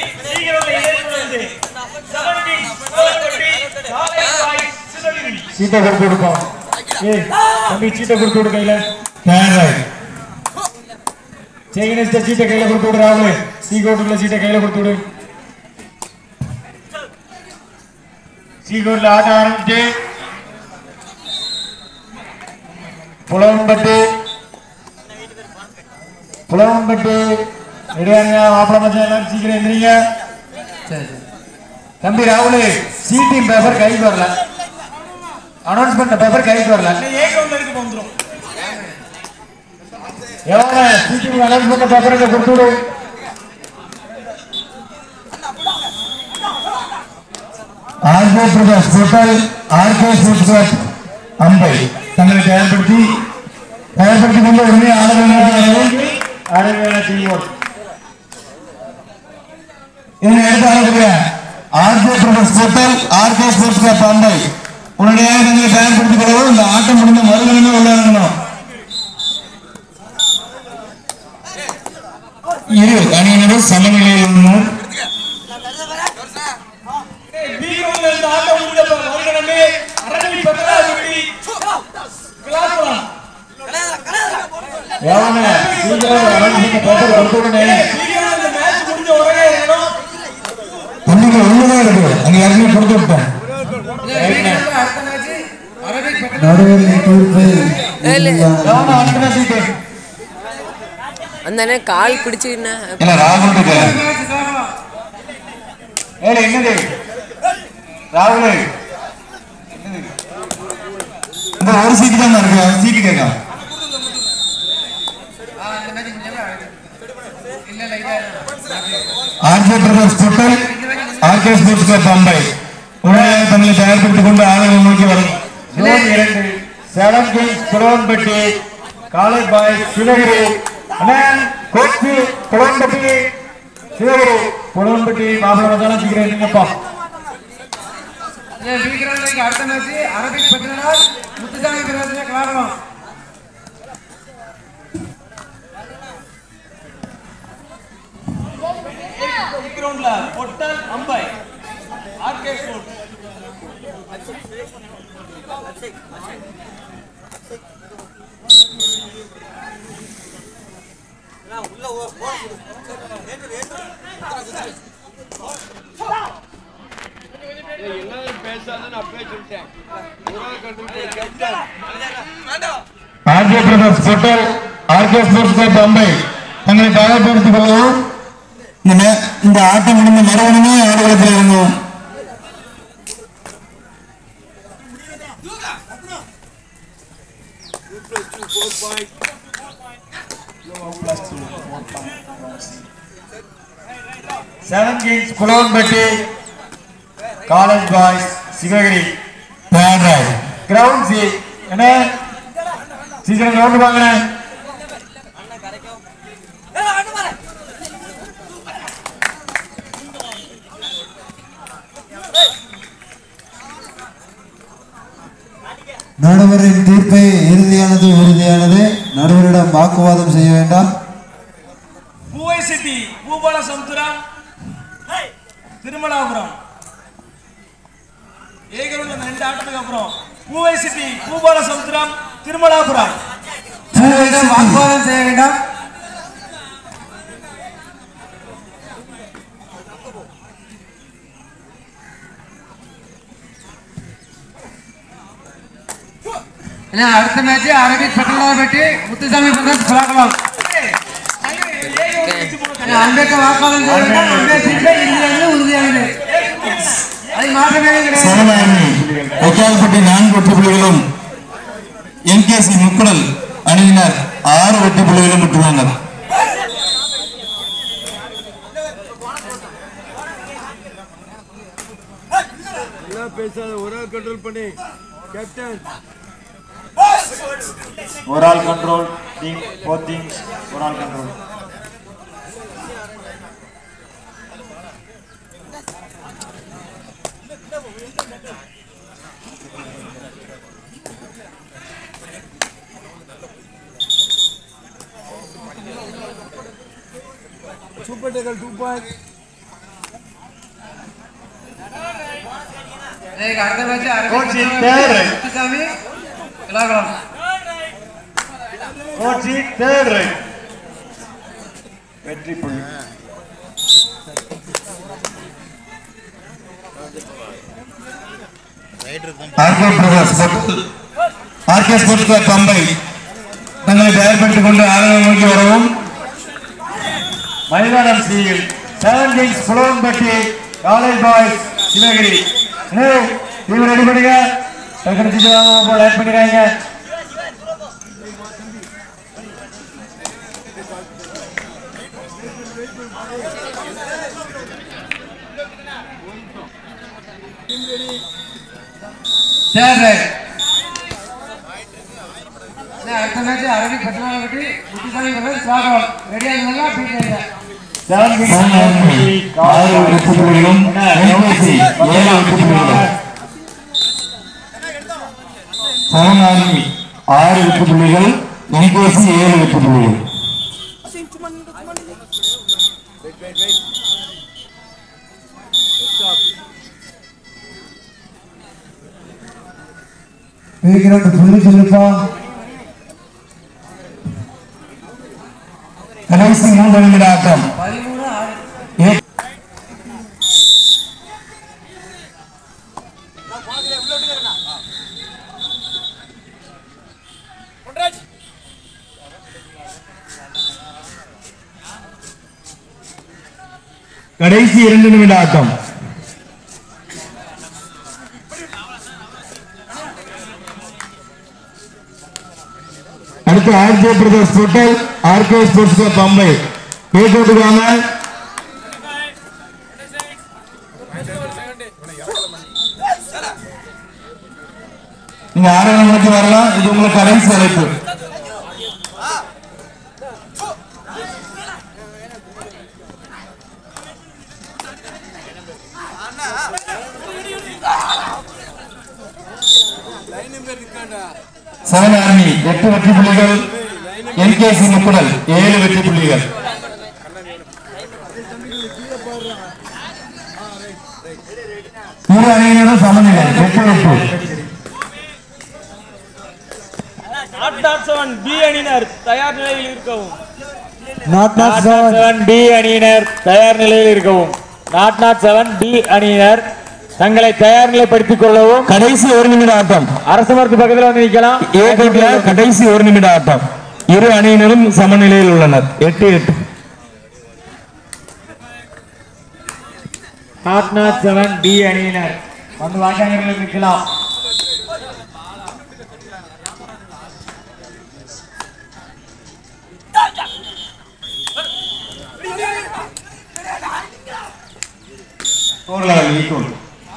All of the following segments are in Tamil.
சீக்கிரம் ஏற்படுது செவன்டி கோலப்பட்டி காலை பாய் சிவகிரி சீட்டை கொடுத்து கொடுப்போம் ஏய் தம்பி சீட்டை கொடுத்து விடு கையில பேன் ரைட் செயினிஸ்ட சீட்டை கையில கொடுத்து விடு ராகுல் சி கோட்டுக்குள்ள சீட்டை கையில கொடுத்து விடு சி கோட்ல ஆட்டம் ஆரம்பிச்சு புலவன்பட்டு புலவன்பட்டு ரெடியாருங்க மாப்பிள மச்சான் எல்லாரும் சீக்கிரம் எந்திரிங்க தம்பி ராகுல் சீட்டிங் பேப்பர் கைக்கு வரல அனௌன்ஸ் பண்ண பேப்பர் கைக்கு வரல ஏ கவுண்டருக்கு வந்துரும் எவ்வளோ சீட்டிங் அனௌன்ஸ் பண்ண பேப்பர் இங்க கொடுத்து விடு ஆர்கே பிரகாஷ் போட்டால் ஆர்கே ஃபுட்ஸ்காட் அம்பை தங்களை தயார்படுத்தி தயார்படுத்தி கொண்டு உடனே ஆடவேன் ஆடவேன செய்வோம் இதனை எடுத்து ஆடக்கூடிய ஆர்கே பிரகாஷ் போட்டால் ஆர்கே ஃபுட்ஸ்காட் அம்பை உடனடியாக தங்களை தயார்படுத்திக் கொள்ளவும் இந்த ஆட்டம் முடிந்த மறுகணமே உள்ளாங்கணும் இரு அணியினரும் சமநிலையில் உள்ளனர் பி கவுண்டர் இந்த ஆட்டம் முடிந்த மறுகணமே அரளி பெத்தலாபட்டி கிளாஸ்லாம் எவனே சீக்கிரம் அரண்மனை பேப்பர் கொடுத்து விடுனே சீக்கிரம் இந்த மேட்ச் முடிஞ்ச உடனே இருக்கணும் தம்பிங்க ஒண்ணுதான் இருக்கு அங்க யாருமே கொடுத்து விட்டேன் நடுவில் தீர்ப்பு எவனே அனுப்பின சீட்டு அந்த அண்ணன் கால் பிடிச்சிக்கிண்ணா இல்ல ராகுல் இருக்கு ஏல என்னது ராகுல் என்னது? இந்த ஒரு சீட்டு தான் இருக்கு சீட்டு கேட்கும் ஆர்கே பிரதர்ஸ் பொட்டல் ஆர்கே ஸ்போர்ட்ஸ் கிளப் பம்பை உடனடியாக தங்களை தயார்படுத்திக் கொண்டு ஆளுநர் நோக்கி வரும் ஜோன் இரண்டு seven kings Kulavanpatti college boy Sivagiri அண்ணா கோச்சி குளவன்பட்டி சிவகிரி குளவன்பட்டி மாப்பிள்ளை தான் சீக்கிரம் என்னங்கப்பா அடுத்த மேட்ச் அரபிக் பத்தினால் முத்துசாமி பிரதேச காரணம் கிரவுண்ட்ல பொட்டல் Ambai R K sport R K brothers பொட்டல் ஆர்கே ஸ்போர்ட்ஸ் கிளப் பம்பை தங்களை தயார்படுத்திக் கொள்ளவும் இந்த மே- இந்த ஆட்டம் முடிந்த மறுவனமே ஆடுகளத்தில் இறங்கும் seven kings Kulavanpatti college boys Sivagiri பேட்ராய் கிரவுண்ட் சி என்ன சீக்கிரம் கிரவுண்ட் வாங்கின நடுவரின் தீர்ப்பை இறுதியானது உறுதியானது நடுவரிடம் வாக்குவாதம் செய்ய வேண்டாம் பூவை சிட்டி பூபால சமுத்திரம் திருமலாபுரம் ஏகருள்ள ரெண்டு ஆட்டத்துக்கு அப்புறம் பூவை சிட்டி பூபால சமுத்திரம் திருமலாபுரம் நடுவரிடம் வாக்குவாதம் செய்ய வேண்டாம் ஏன்னா, அடுத்த மேட்ச் அரபிக் பட்டலாபட்டி முத்துசாமி பிரதேச கலாக்கலாம் அம்பேத்கர் வாக்குவாதம் செய்ய வேண்டாம் அம்பேத்கர் இறுதியானது உறுதியானது அது மாற்றமே கிடையாது சமநாயகி ஒக்கால்பட்டி நான்கு வெற்றி புள்ளிகளும் என்கேசி முக்குடல் அணியினர் ஆறு வெற்றி புள்ளிகளும் பெற்றுள்ளனர் ஒரு ஆள் கண்ட்ரோல் டீம் போர் டீம்ஸ் ஒரு ஆள் கண்ட்ரோல் இன்னைக்கு அடுத்த match Coach in Aravind third. Muthusamy விளாகலாம் கோச்சி தேர்ட் ரைட் வெற்றி புள்ளி R K Prakash R K sports club Pambai தங்களை தயார்படுத்திக் கொண்டு ஆரம்பம் நோக்கி வரவும் மைதானம் சியில் seven kings Pulavanpatti college boys Sivagiri இவர் ரெடி பண்ணுங்க டக்குனு லேட் பண்ணிடுறாங்க தேர்ட் ரைட் அடுத்த மேட்ச் அரவிந்த் பட்டணாபட்டி முத்துசாமி பிரதர்ஸ் விளாகலாம் ரெடியா இருந்தா பீட் ஆயிடுங்க செவன் கிங்ஸ் ஆறு வெற்றி புள்ளிகளும் எம்எஸ்சி ஏழு வெற்றி புள்ளிகளும் செவன் ஆர்மி ஆறு வெற்றி புள்ளிகள் என்கேசி ஏழு வெற்றி புள்ளிகள் இருக்கிற புள்ளி சொல்லுப்பா கடைசி மூன்று நிமிட ஆட்டம் பதிமூணு ஆறு ஏ- கடைசி இரண்டு நிமிட ஆட்டம் அடுத்து ஆர்ஜே பிரதர்ஸ் ஹோட்டல் ஆர்கே ஸ்போர்ட்ஸ் கிளப் பம்பை பேசோட்டுக்காங்க நீங்க ஆறாம் மணிக்கு வரலாம் இது உங்களுக்கு கடைசி அழைப்பு செவன் ஆர்மி எட்டு வெற்றி புள்ளிகள் என்கேசி முக்குடல் ஏழு வெற்றி புள்ளிகள் இரு அணியினரும் சமநிலை எட்டு எட்டு நாட் நாட் செவன் பி அணியினர் தயார் நிலையில் இருக்கவும் not not not seven seven D அணியினர் தயார் நிலையில் இருக்கவும் நாட் நாட் செவன் டி அணியினர் தங்களை தயார் நிலைப்படுத்திக் கொள்ளவும் கடைசி ஒரு நிமிட ஆட்டம் அரசு மரத்து பக்கத்துல வந்து நிக்கலாம் ஏ கோட்ல கடைசி ஒரு நிமிட ஆட்டம் இரு அணியினரும் சமநிலையில் உள்ளனர் எட்டு எட்டு நாட் நாட் செவன் டி அணியினர் வந்து வாக்காளர்கள் நிக்கலாம் ஸ்கோர் லெவல் ஈக்குவல்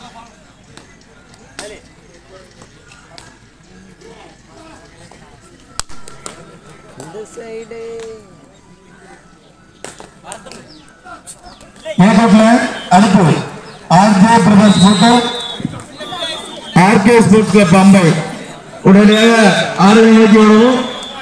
இந்த சைடு ஏ கோட்ல அடுத்து ஆர்ஜே பிரதர்ஸ் போட்டோ ஆர்கே ஸ்போர்ட்ஸ் கிளப் பம்பை உடனடியாக ஆறு நிலைக்கு வரவும்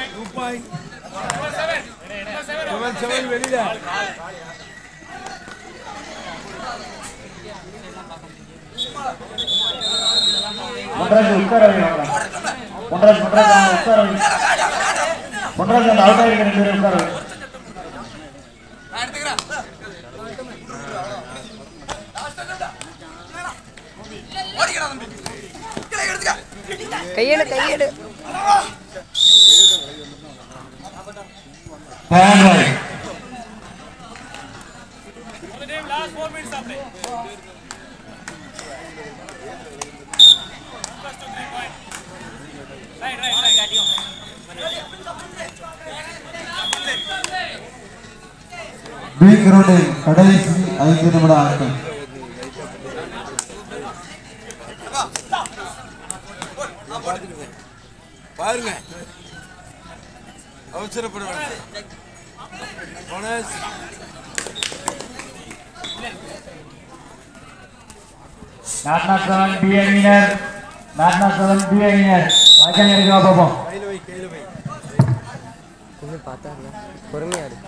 ஒன்றாவது உட்கார வைங்க ஒன்றாவது ஒன்றாவது உட்கார வைங்க ஒன்றாவது அந்த அவுட் ஆகிருக்க ரெண்டு பேரும் உட்கார வைங்க கையெடு கையெடு Third right. பி கிரௌண்டில் கடைசி ஐந்து நிமிட ஆட்டம் பாருங்க அவசரப்பட வேண்டாம் bonus not not seven D அணியினர் நாட் நாட் செவன் டி அணியினர் வாக்காளர்களுக்கு பார்ப்போம் கொஞ்சம் பார்த்தா பொறுமையா இருக்கு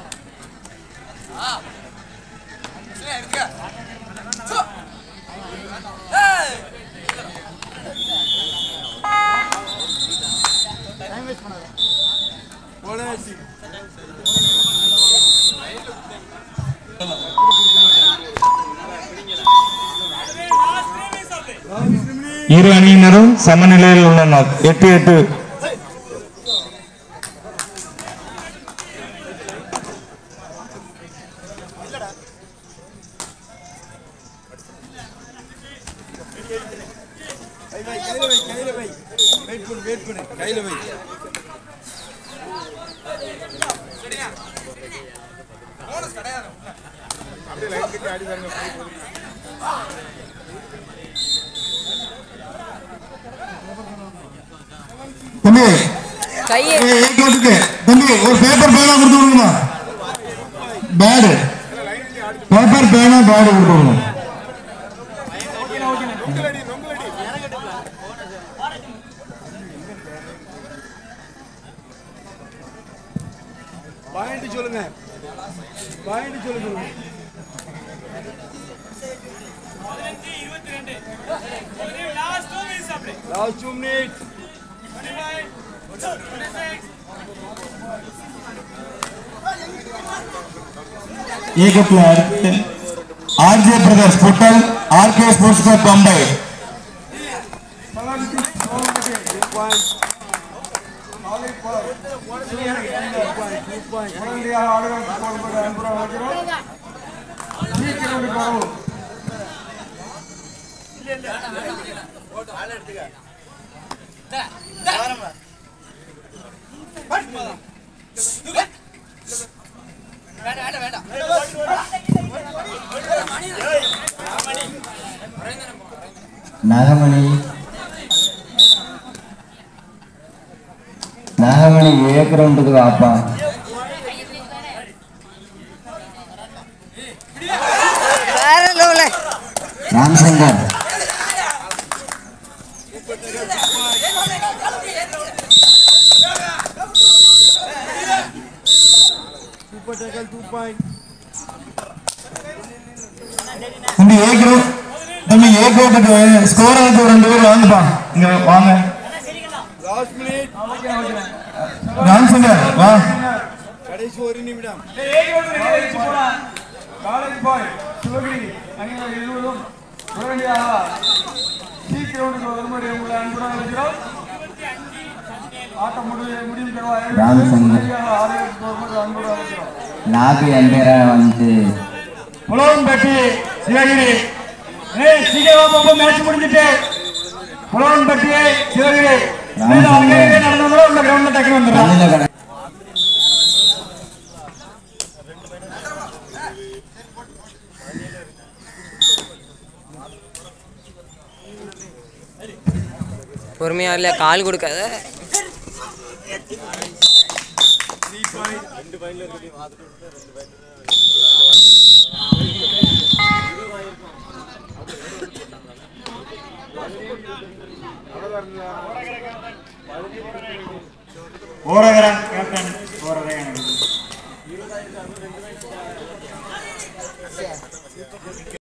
போனஸ் இரு அணியினரும் சமநிலையில் உள்ளனர் எட்டு எட்டு வை வை கையில வை கையில வை வெயிட் பண்ணு வெயிட் பண்ணு கையில வை தம்பி கையை ஏய், ஏய், கேட்டுக்கு. தம்பி ஒரு பேப்பர் பேனா கொடுத்து விடுங்கம்மா பேடு பேப்பர் பேனா பேடு கொடுத்து விடுங்க பாயிண்ட் சொல்லுங்க பாயிண்ட் சொல்லுங்க லாஸ்ட் டூ மினிட்ஸ் ஏகத்தில் அடுத்து ஆர்ஜே பிரதர்ஸ் புட்டல் ஆர்கே ஸ்போர்ட்ஸ் கிளப் பம்பை உடனடியாக ஆடுகளுக்கு போடும்போது அன்புடன் அழைக்கிறோம் சீக்கிரம் போறோம் நாகமணி நாகமணி ஏ கிரவுண்டுக்கு வாப்பா வேற லெவல Ramshankar super tackle two point தம்பி ஏ கிரவுண்ட் தம்பி ஏ கிரவுண்டுக்கு ஸ்கோர் ஆகுது ஒரு ரெண்டு பேர் வாங்கப்பா இங்க வாங்க லாஸ்ட் மினிட் ராம்சங்கர் வா கடைசி ஒரு நிமிடம் காலேஜ் பாய் சிவகிரி அணியினர் இருவரும் உடனடியாக சீக்கிரம் வரும்படி உங்களை அன்புடன் அழைக்கிறோம் ஆட்டம் முடிவு முடிவு தருவார் ராமசங்கர். ஆரோக்கியத்துக்கு வரும்போது அன்புடன் அழைக்கிறோம் லாபி எம்பேரா வந்து புலவன்பட்டி சிவகிரி ஏய் சீக்கிரம் பாப்பா மேட்ச் முடிஞ்சிட்டு புலவன்பட்டி சிவகிரி ராமசங்கர். அங்கே நடந்து வந்துடும் உள்ள கிரவுண்ட்ல டக்குனு வந்துடும் கண்ணில் கடை பொறுமையா இல்ல கால் கொடுக்காத ஓரகரன் கேப்டன் ஓரகரன்